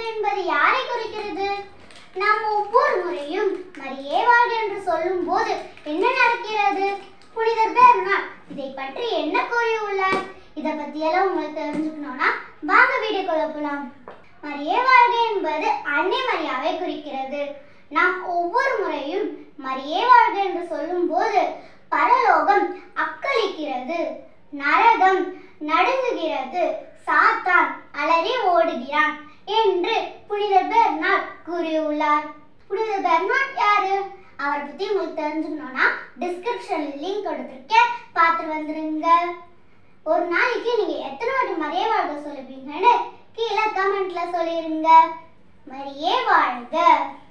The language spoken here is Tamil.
என்பது யாரை குறிக்கிறது நாம் ஒவ்வொரு முறையும் மரியே வாழ்க என்று சொல்லும் போது என்ன நடக்கிறது புனிதர் பெர்னாட் இதை பற்றி என்ன கூறியுள்ளார் இத பத்தி எல்லாம் உங்களுக்கு தெரிஞ்சுக்கணும்னா வாங்க வீடியோக்குள்ள போலாம் மரியே வாழ்க என்பது அன்னை மரியாவை குறிக்கிறது நாம் ஒவ்வொரு முறையும் மரியே வாழ்க என்று சொல்லும் போது பரலோகம் அக்களிக்கிறது நரகம் நடுங்குகிறது சாத்தான் அலறி ஓடுகிறான் என்று புனித பெர்னாட் கூறியுள்ளார் புனித பெர்னாட் யாரு அவரை பத்தி உங்களுக்கு தெரிஞ்சுக்கணும்னா டிஸ்கிரிப்ஷன்ல லிங்க் கொடுத்துருக்கேன் பார்த்து வந்துருங்க ஒரு நாளைக்கு நீங்க எத்தனை வாட்டி மரியே வாழ்க சொல்லுவீங்கன்னு கீழே கமெண்ட்ல சொல்லிருங்க மரியே வாழ்க